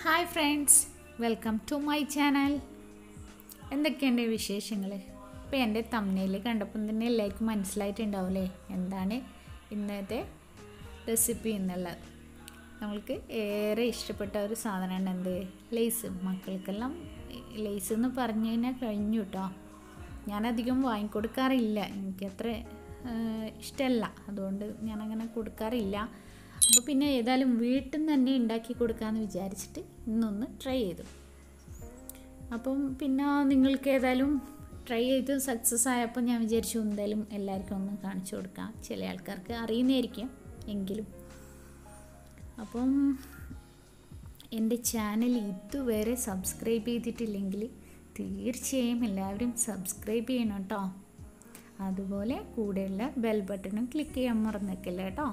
hi friends welcome to my channel എന്തൊക്കെയുണ്ട് വിശേഷങ്ങൾ ഇപ്പോൾ എൻ്റെ തമ്മനയിൽ കണ്ടപ്പം തന്നെ എല്ലാവർക്കും മനസ്സിലായിട്ടുണ്ടാവില്ലേ എന്താണ് ഇന്നത്തെ റെസിപ്പി എന്നുള്ളത് നമ്മൾക്ക് ഏറെ ഇഷ്ടപ്പെട്ട ഒരു സാധനമാണ് എന്ത് ലേസ് മക്കൾക്കെല്ലാം ലേസ് എന്ന് പറഞ്ഞു കഴിഞ്ഞാൽ കഴിഞ്ഞു കേട്ടോ ഞാനധികം വാങ്ങിക്കൊടുക്കാറില്ല എനിക്കത്ര ഇഷ്ടമല്ല അതുകൊണ്ട് ഞാനങ്ങനെ കൊടുക്കാറില്ല അപ്പോൾ പിന്നെ ഏതായാലും വീട്ടിൽ നിന്ന് തന്നെ ഉണ്ടാക്കി കൊടുക്കാമെന്ന് വിചാരിച്ചിട്ട് ഇന്നൊന്ന് ട്രൈ ചെയ്തു അപ്പം പിന്നെ നിങ്ങൾക്ക് ഏതായാലും ട്രൈ ചെയ്ത് സക്സസ് ആയപ്പോൾ ഞാൻ വിചാരിച്ചു എന്തായാലും എല്ലാവർക്കും ഒന്ന് കാണിച്ചു കൊടുക്കാം ചില ആൾക്കാർക്ക് അറിയുന്നതായിരിക്കും എങ്കിലും അപ്പം എൻ്റെ ചാനൽ ഇതുവരെ സബ്സ്ക്രൈബ് ചെയ്തിട്ടില്ലെങ്കിൽ തീർച്ചയായും എല്ലാവരും സബ്സ്ക്രൈബ് ചെയ്യണം കേട്ടോ അതുപോലെ കൂടെയുള്ള ബെൽ ബട്ടണും ക്ലിക്ക് ചെയ്യാൻ മറന്നേക്കില്ല കേട്ടോ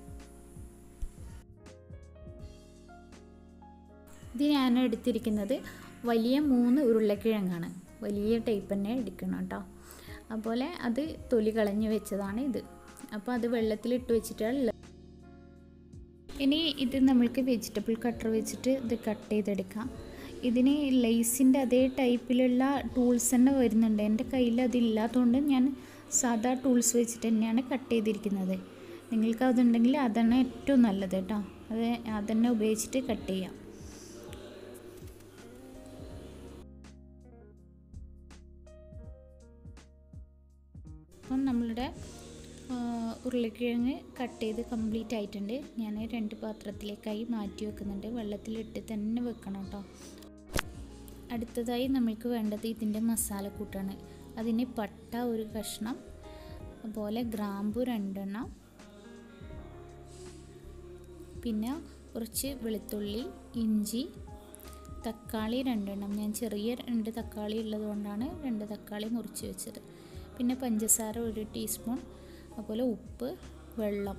ഇത് ഞാൻ എടുത്തിരിക്കുന്നത് വലിയ മൂന്ന് ഉരുളക്കിഴങ്ങാണ് വലിയ ടൈപ്പ് തന്നെ എടുക്കണം കേട്ടോ അതുപോലെ അത് തൊലി കളഞ്ഞ് വെച്ചതാണ് ഇത് അപ്പോൾ അത് വെള്ളത്തിലിട്ട് വെച്ചിട്ടുള്ള ഇനി ഇത് നമ്മൾക്ക് വെജിറ്റബിൾ കട്ടർ വെച്ചിട്ട് ഇത് കട്ട് ചെയ്തെടുക്കാം ഇതിന് ലേസിൻ്റെ അതേ ടൈപ്പിലുള്ള ടൂൾസ് തന്നെ വരുന്നുണ്ട് എൻ്റെ കയ്യിൽ അതില്ലാത്തതുകൊണ്ട് ഞാൻ സാധാ ടൂൾസ് വെച്ചിട്ട് തന്നെയാണ് കട്ട് ചെയ്തിരിക്കുന്നത് നിങ്ങൾക്ക് അതുണ്ടെങ്കിൽ അതാണ് ഏറ്റവും നല്ലത് കേട്ടോ അത് അതന്നെ ഉപയോഗിച്ചിട്ട് കട്ട് ചെയ്യാം അപ്പം നമ്മളുടെ ഉരുളക്കിഴങ്ങ് കട്ട് ചെയ്ത് കംപ്ലീറ്റ് ആയിട്ടുണ്ട് ഞാൻ രണ്ട് പാത്രത്തിലേക്കായി മാറ്റി വെക്കുന്നുണ്ട് വെള്ളത്തിലിട്ട് തന്നെ വെക്കണം കേട്ടോ അടുത്തതായി നമ്മൾക്ക് വേണ്ടത് ഇതിൻ്റെ മസാലക്കൂട്ടാണ് അതിന് പട്ട ഒരു കഷ്ണം അതുപോലെ ഗ്രാമ്പു രണ്ടെണ്ണം പിന്നെ കുറച്ച് വെളുത്തുള്ളി ഇഞ്ചി തക്കാളി രണ്ടെണ്ണം ഞാൻ ചെറിയ രണ്ട് തക്കാളി ഉള്ളതുകൊണ്ടാണ് രണ്ട് തക്കാളി മുറിച്ച് വെച്ചത് പിന്നെ പഞ്ചസാര ഒരു ടീസ്പൂൺ അതുപോലെ ഉപ്പ് വെള്ളം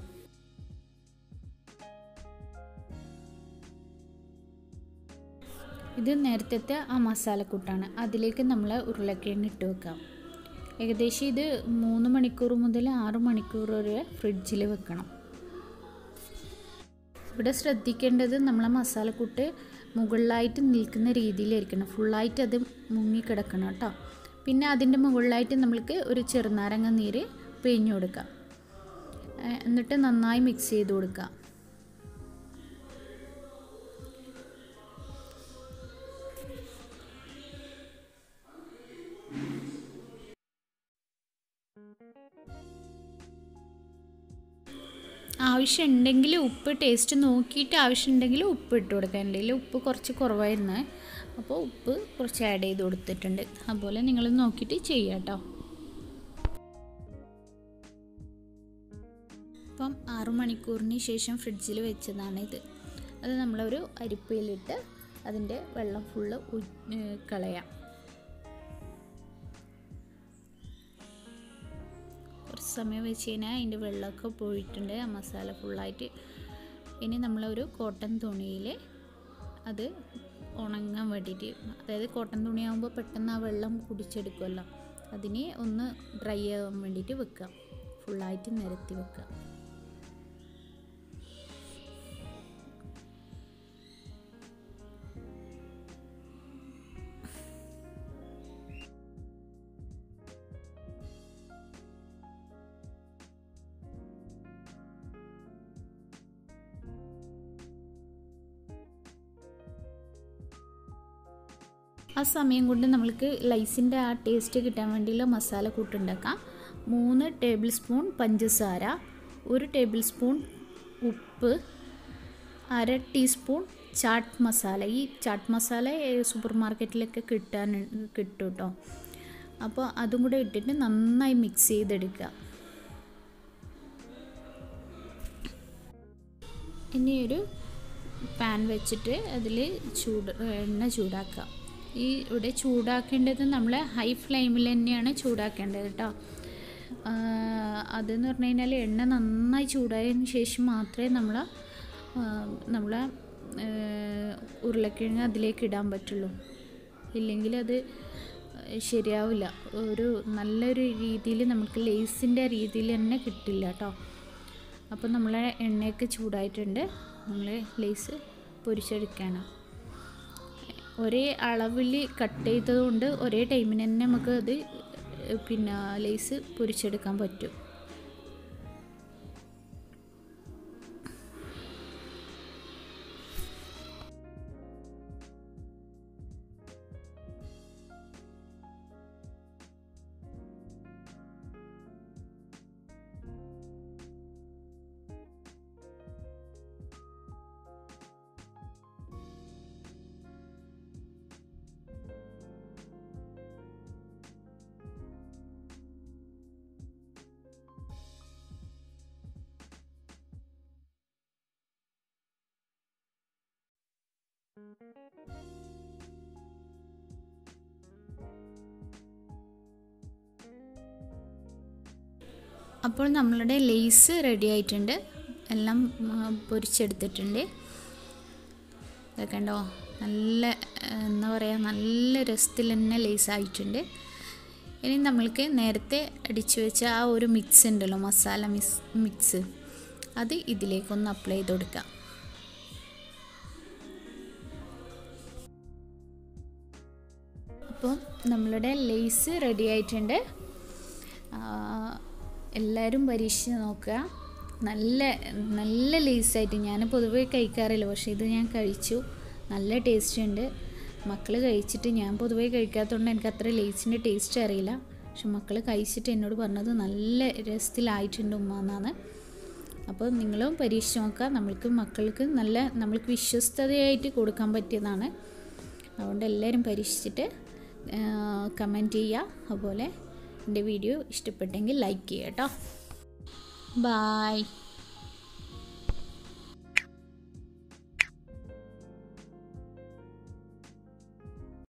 ഇത് നേരത്തെ ആ മസാലക്കൂട്ടാണ് അതിലേക്ക് നമ്മൾ ഉരുളക്കിഴങ്ങ് ഇട്ട് വെക്കാം ഏകദേശം ഇത് മൂന്ന് മണിക്കൂർ മുതൽ ആറ് മണിക്കൂർ വരെ ഫ്രിഡ്ജിൽ വെക്കണം ഇവിടെ ശ്രദ്ധിക്കേണ്ടത് നമ്മളെ മസാലക്കൂട്ട് മുകളിലായിട്ട് നിൽക്കുന്ന രീതിയിലായിരിക്കണം ഫുള്ളായിട്ട് അത് മുങ്ങിക്കിടക്കണം കേട്ടോ പിന്നെ അതിൻ്റെ മുകളിലായിട്ട് നമ്മൾക്ക് ഒരു ചെറുനാരങ്ങ നീര് പിഴിഞ്ഞു കൊടുക്കാം എന്നിട്ട് നന്നായി മിക്സ് ചെയ്ത് കൊടുക്കുക ആവശ്യമുണ്ടെങ്കിൽ ഉപ്പ് ടേസ്റ്റ് നോക്കിയിട്ട് ആവശ്യമുണ്ടെങ്കിൽ ഉപ്പ് ഇട്ട് കൊടുക്കാൻ എൻ്റെ ഉപ്പ് കുറച്ച് കുറവായിരുന്നു അപ്പോൾ ഉപ്പ് കുറച്ച് ആഡ് ചെയ്ത് കൊടുത്തിട്ടുണ്ട് അതുപോലെ നിങ്ങൾ നോക്കിയിട്ട് ചെയ്യാം കേട്ടോ അപ്പം ആറു മണിക്കൂറിന് ശേഷം ഫ്രിഡ്ജിൽ വെച്ചതാണ് ഇത് അത് നമ്മളൊരു അരിപ്പയിലിട്ട് അതിൻ്റെ വെള്ളം ഫുള്ള് കളയാം കുറച്ച് സമയം വെച്ച് കഴിഞ്ഞാൽ അതിൻ്റെ വെള്ളമൊക്കെ പോയിട്ടുണ്ട് ആ മസാല ഫുള്ളായിട്ട് ഇനി നമ്മളൊരു കോട്ടൺ തുണിയിൽ അത് ഉണങ്ങാൻ വേണ്ടിയിട്ട് അതായത് കോട്ടൺ തുണിയാകുമ്പോൾ പെട്ടെന്ന് ആ വെള്ളം കുടിച്ചെടുക്കുമല്ലോ അതിനെ ഒന്ന് ഡ്രൈ ആകാൻ വേണ്ടിയിട്ട് വെക്കുക ഫുള്ളായിട്ട് നിരത്തി വെക്കുക ആ സമയം കൊണ്ട് നമ്മൾക്ക് ലൈസിൻ്റെ ആ ടേസ്റ്റ് കിട്ടാൻ വേണ്ടിയുള്ള മസാല കൂട്ടുണ്ടാക്കാം മൂന്ന് ടേബിൾ സ്പൂൺ പഞ്ചസാര ഒരു ടേബിൾ സ്പൂൺ ഉപ്പ് അര ടീസ്പൂൺ ചാട്ട് മസാല ഈ ചാട്ട് മസാല സൂപ്പർ മാർക്കറ്റിലൊക്കെ കിട്ടാൻ കിട്ടും കേട്ടോ അപ്പോൾ അതും കൂടെ ഇട്ടിട്ട് നന്നായി മിക്സ് ചെയ്തെടുക്കുക ഇനി ഒരു പാൻ വെച്ചിട്ട് അതിൽ ചൂട് എണ്ണ ചൂടാക്കുക ഈ ഇവിടെ ചൂടാക്കേണ്ടത് നമ്മൾ ഹൈ ഫ്ലെയിമിൽ തന്നെയാണ് ചൂടാക്കേണ്ടത് കേട്ടോ അതെന്ന് പറഞ്ഞു കഴിഞ്ഞാൽ എണ്ണ നന്നായി ചൂടായതിന് ശേഷം മാത്രമേ നമ്മൾ നമ്മളെ ഉരുളക്കിഴങ്ങ് അതിലേക്ക് ഇടാൻ പറ്റുള്ളൂ ഇല്ലെങ്കിൽ അത് ശരിയാവില്ല ഒരു നല്ലൊരു രീതിയിൽ നമുക്ക് ലേസിൻ്റെ രീതിയിൽ തന്നെ കിട്ടില്ല കേട്ടോ അപ്പോൾ നമ്മളെ എണ്ണയൊക്കെ ചൂടായിട്ടുണ്ട് നമ്മൾ ലേസ് പൊരിച്ചെടുക്കണം ഒരേ അളവിൽ കട്ട് ചെയ്തത് കൊണ്ട് ഒരേ ടൈമിന് തന്നെ നമുക്ക് അത് പിന്നെ ലേസ് പൊരിച്ചെടുക്കാൻ പറ്റും അപ്പോൾ നമ്മളുടെ ലേസ് റെഡി ആയിട്ടുണ്ട് എല്ലാം ആ, പൊരിച്ചെടുത്തിട്ടുണ്ട് ഇതൊക്കെ ഉണ്ടോ നല്ല ആ, എന്താ പറയുക നല്ല രസത്തിൽ തന്നെ ലേസ് ആയിട്ടുണ്ട് ഇനി നമ്മൾക്ക് നേരത്തെ അടിച്ചു വെച്ച ആ ഒരു മിക്സ് ഉണ്ടല്ലോ മസാല മിക്സ് മിക്സ് അത് ഇതിലേക്കൊന്ന് അപ്ലൈ ചെയ്ത് കൊടുക്കാം അപ്പോൾ നമ്മളുടെ ലേസ് റെഡി ആയിട്ടുണ്ട് ആ, എല്ലാവരും പരീക്ഷിച്ച് നോക്കുക നല്ല നല്ല ലേസായിട്ട് ഞാൻ പൊതുവേ കഴിക്കാറില്ല പക്ഷേ ഇത് ഞാൻ കഴിച്ചു നല്ല ടേസ്റ്റ് ഉണ്ട് മക്കൾ കഴിച്ചിട്ട് ഞാൻ പൊതുവേ കഴിക്കാത്തതുകൊണ്ട് എനിക്ക് അത്ര ലേസിൻ്റെ ടേസ്റ്റ് അറിയില്ല പക്ഷെ മക്കൾ കഴിച്ചിട്ട് എന്നോട് പറഞ്ഞത് നല്ല രസത്തിലായിട്ടുണ്ട് ഉമ്മ എന്നാണ് അപ്പോൾ നിങ്ങളും പരീക്ഷിച്ച് നോക്കുക നമ്മൾക്ക് മക്കൾക്ക് നല്ല നമ്മൾക്ക് വിശ്വസ്തതയായിട്ട് കൊടുക്കാൻ പറ്റിയതാണ് അതുകൊണ്ട് എല്ലാവരും പരീക്ഷിച്ചിട്ട് കമൻറ്റ് ചെയ്യുക അതുപോലെ എൻ്റെ വീഡിയോ ഇഷ്ടപ്പെട്ടെങ്കിൽ ലൈക്ക് ചെയ്യുക കേട്ടോ ബായ്